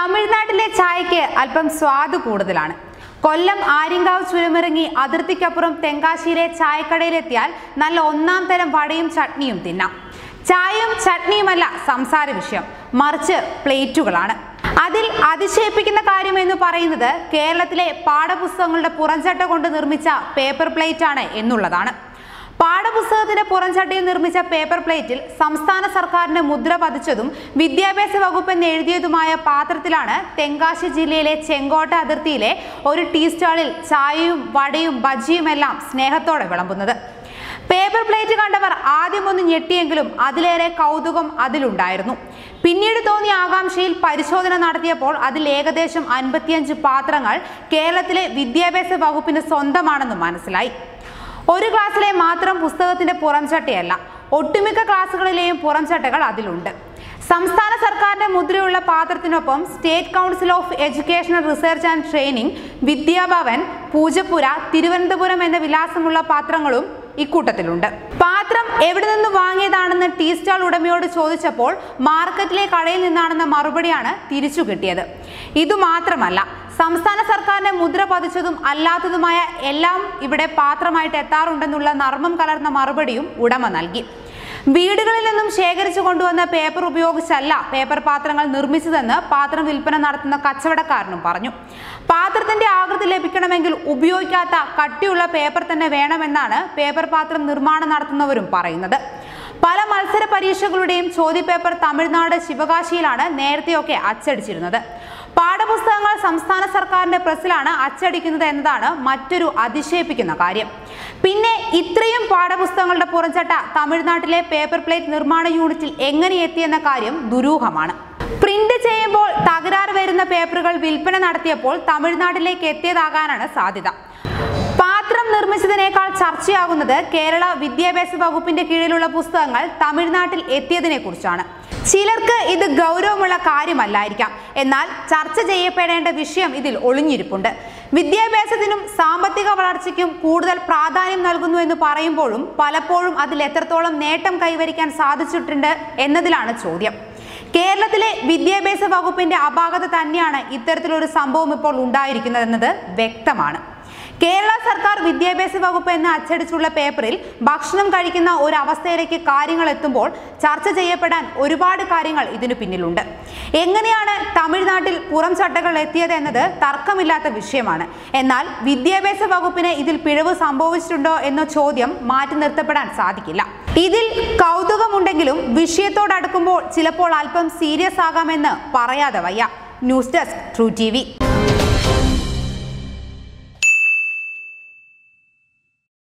തമിഴ്നാട്ടിലെ ചായയ്ക്ക് അല്പം സ്വാദ് കൂടുതലാണ് കൊല്ലം ആര്യങ്കാവ് ചുരമിറങ്ങി അതിർത്തിക്കപ്പുറം തെങ്കാശിയിലെ ചായക്കടയിലെത്തിയാൽ നല്ല ഒന്നാം തരം വടയും ചട്നിയും തിന്നാം ചായയും ചട്നിയുമല്ല സംസാര വിഷയം മറിച്ച് പ്ലേറ്റുകളാണ് അതിൽ അതിശയിപ്പിക്കുന്ന കാര്യം എന്ന് പറയുന്നത് കേരളത്തിലെ പാഠപുസ്തകങ്ങളുടെ പുറംചട്ട കൊണ്ട് നിർമ്മിച്ച പേപ്പർ പ്ലേറ്റ് ആണ് എന്നുള്ളതാണ് പാഠപുസ്തകത്തിന്റെ പുറംചട്ടയിൽ നിർമ്മിച്ച പേപ്പർ പ്ലേറ്റിൽ സംസ്ഥാന സർക്കാരിന്റെ മുദ്ര പതിച്ചതും വിദ്യാഭ്യാസ വകുപ്പ് എന്ന് എഴുതിയതുമായ പാത്രത്തിലാണ് തെങ്കാശി ജില്ലയിലെ ചെങ്കോട്ട അതിർത്തിയിലെ ഒരു ടീ സ്റ്റാളിൽ ചായയും വടയും ബജിയുമെല്ലാം സ്നേഹത്തോടെ വിളമ്പുന്നത് പേപ്പർ പ്ലേറ്റ് കണ്ടവർ ആദ്യം ഒന്ന് ഞെട്ടിയെങ്കിലും അതിലേറെ കൗതുകം അതിലുണ്ടായിരുന്നു പിന്നീട് തോന്നിയ ആകാംക്ഷയിൽ പരിശോധന നടത്തിയപ്പോൾ അതിൽ ഏകദേശം അൻപത്തിയഞ്ച് പാത്രങ്ങൾ കേരളത്തിലെ വിദ്യാഭ്യാസ വകുപ്പിന് സ്വന്തമാണെന്ന് മനസ്സിലായി ഒരു ക്ലാസ്സിലെ മാത്രം പുസ്തകത്തിന്റെ പുറംചട്ടയല്ല ഒട്ടുമിക്ക ക്ലാസ്സുകളിലെയും പുറംചട്ടകൾ അതിലുണ്ട് സംസ്ഥാന സർക്കാരിന്റെ മുദ്രയുള്ള പാത്രത്തിനൊപ്പം state council of educational research and training Vidyabhavan Poojappura Thiruvananthapuram എന്ന വിലാസമുള്ള പാത്രങ്ങളും ഇക്കൂട്ടത്തിലുണ്ട് പാത്രം എവിടെ നിന്ന് വാങ്ങിയതാണെന്ന് ടീ സ്റ്റാൾ ഉടമയോട് ചോദിച്ചപ്പോൾ മാർക്കറ്റിലെ കടയിൽ നിന്നാണെന്ന മറുപടിയാണ് തിരിച്ചു കിട്ടിയത് ഇതുമാത്രമല്ല സംസ്ഥാന സർക്കാരിന്റെ മുദ്ര പതിച്ചതും അല്ലാത്തതുമായ എല്ലാം ഇവിടെ പാത്രമായിട്ട് എത്താറുണ്ടെന്നുള്ള നർമ്മം കലർന്ന മറുപടിയും ഉടമ നൽകി വീടുകളിൽ നിന്നും ശേഖരിച്ചു കൊണ്ടുവന്ന പേപ്പർ ഉപയോഗിച്ചല്ല പേപ്പർ പാത്രങ്ങൾ നിർമ്മിച്ചതെന്ന് പാത്രം വിൽപ്പന നടത്തുന്ന കച്ചവടക്കാരനും പറഞ്ഞു പാത്രത്തിന്റെ ആകൃതി ലഭിക്കണമെങ്കിൽ ഉപയോഗിക്കാത്ത കട്ടിയുള്ള പേപ്പർ തന്നെ വേണമെന്നാണ് പേപ്പർ പാത്രം നിർമ്മാണം നടത്തുന്നവരും പറയുന്നത് പല മത്സര പരീക്ഷകളുടെയും ചോദ്യപേപ്പർ തമിഴ്നാട് ശിവകാശിയിലാണ് നേരത്തെയൊക്കെ അച്ചടിച്ചിരുന്നത് പാഠപുസ്തകങ്ങൾ സംസ്ഥാന സർക്കാരിന്റെ പ്രസ്സിലാണ് അച്ചടിക്കുന്നത് എന്നതാണ് മറ്റൊരു അതിശയിപ്പിക്കുന്ന കാര്യം പിന്നെ ഇത്രയും പാഠപുസ്തകങ്ങളുടെ പുറംചട്ട തമിഴ്നാട്ടിലെ പേപ്പർ പ്ലേറ്റ് നിർമ്മാണ യൂണിറ്റിൽ എങ്ങനെ എത്തിയെന്ന കാര്യം ദുരൂഹമാണ് പ്രിന്റ് ചെയ്യുമ്പോൾ തകരാറ് വരുന്ന പേപ്പറുകൾ വിൽപ്പന നടത്തിയപ്പോൾ തമിഴ്നാട്ടിലേക്ക് എത്തിയതാകാനാണ് സാധ്യത പാത്രം നിർമ്മിച്ചതിനേക്കാൾ ചർച്ചയാകുന്നത് കേരള വിദ്യാഭ്യാസ വകുപ്പിന്റെ കീഴിലുള്ള പുസ്തകങ്ങൾ തമിഴ്നാട്ടിൽ എത്തിയതിനെ കുറിച്ചാണ് ചിലർക്ക് ഇത് ഗൗരവമുള്ള കാര്യമല്ലായിരിക്കാം എന്നാൽ ചർച്ച ചെയ്യപ്പെടേണ്ട വിഷയം ഇതിൽ ഒളിഞ്ഞിരിപ്പുണ്ട് വിദ്യാഭ്യാസത്തിനും സാമ്പത്തിക വളർച്ചയ്ക്കും കൂടുതൽ പ്രാധാന്യം നൽകുന്നു എന്ന് പറയുമ്പോഴും പലപ്പോഴും അതിൽ എത്രത്തോളം നേട്ടം കൈവരിക്കാൻ സാധിച്ചിട്ടുണ്ട് എന്നതിലാണ് ചോദ്യം കേരളത്തിലെ വിദ്യാഭ്യാസ വകുപ്പിന്റെ അപാകത തന്നെയാണ് ഇത്തരത്തിലൊരു സംഭവം ഇപ്പോൾ ഉണ്ടായിരിക്കുന്നതെന്നത് വ്യക്തമാണ് കേരള സർക്കാർ വിദ്യാഭ്യാസ വകുപ്പ് എന്ന് അച്ചടിച്ചുള്ള പേപ്പറിൽ ഭക്ഷണം കഴിക്കുന്ന ഒരു അവസ്ഥയിലേക്ക് കാര്യങ്ങൾ എത്തുമ്പോൾ ചർച്ച ചെയ്യപ്പെടാൻ ഒരുപാട് കാര്യങ്ങൾ ഇതിനു പിന്നിലുണ്ട് എങ്ങനെയാണ് തമിഴ്നാട്ടിൽ പുറം ചട്ടകൾ എത്തിയത് എന്നത് തർക്കമില്ലാത്ത വിഷയമാണ് എന്നാൽ വിദ്യാഭ്യാസ വകുപ്പിന് ഇതിൽ പിഴവ് സംഭവിച്ചിട്ടുണ്ടോ എന്ന ചോദ്യം മാറ്റി നിർത്തപ്പെടാൻ സാധിക്കില്ല ഇതിൽ കൗതുകമുണ്ടെങ്കിലും വിഷയത്തോടടുക്കുമ്പോൾ ചിലപ്പോൾ അല്പം സീരിയസ് ആകാമെന്ന് പറയാതെ വയ്യ ന്യൂസ് ഡെസ്ക് ട്രൂ ടി